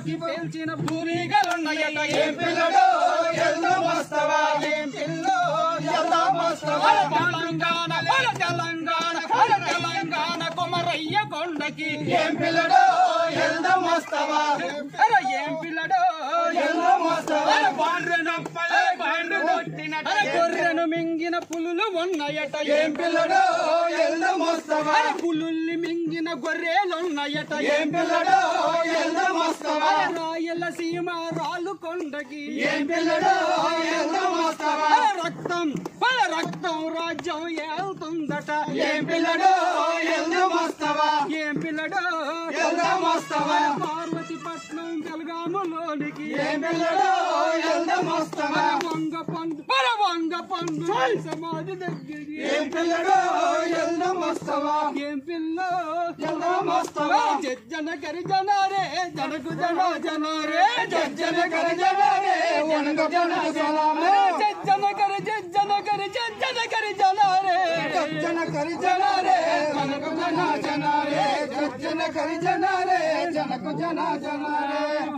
ఊకి పేల్చిన పూరిగలున్నాయట ఏం పిల్లడో ఎల్దం వస్తవా ఏం పిల్లో ఎల్దం వస్తవా అరే తెలంగాణ అరే తెలంగాణ అరే తెలంగాణ కొమరయ్య కొండకి ఏం పిల్లడో ఎల్దం వస్తవా అరే ఏం పిల్లడో ఎల్దం వస్తవా అరే బాండ్రెనప్పలే బాండ్రు కొట్టినట అరే గొర్రెను మింగిన పులులు ఉన్నాయట ఏం పిల్లడో ఎల్దం వస్తవా అరే పులుల్ని మింగిన గొర్రెలున్నాయట ఏం పిల్లడో ఎల్దం వస్తవా అరే రాయల సీమ రాళ్ళు కొండకి ఏం పిల్లడో ఎల్దం వస్తవా అరే రక్తం అరే రక్తం రాజ్యం ఏళ్తుందట ఏం పిల్లడో ఎల్దం వస్తవా ఏం పిల్లడో ఎల్దం వస్తవా అరే పార్వతి పట్నం బెల్గాములోనికి ఏం పిల్లడో ఎల్దం వస్తవా అరే వంగ పండు అరే వంగ పండు సమాధి దగ్గరికి ఏం పిల్లడో ఎల్దం వస్తవా ఏం పిల్ల ఎల్దం వస్తవా జన కరి జనారే జనకు జన జనారే జన కర జనరే వనగ జన జనమే జన కరి జన కరి జన కరి జనారే జన కరి జనరే వనగ జన జనరే జన కరి జనరే జనకు జన జనరే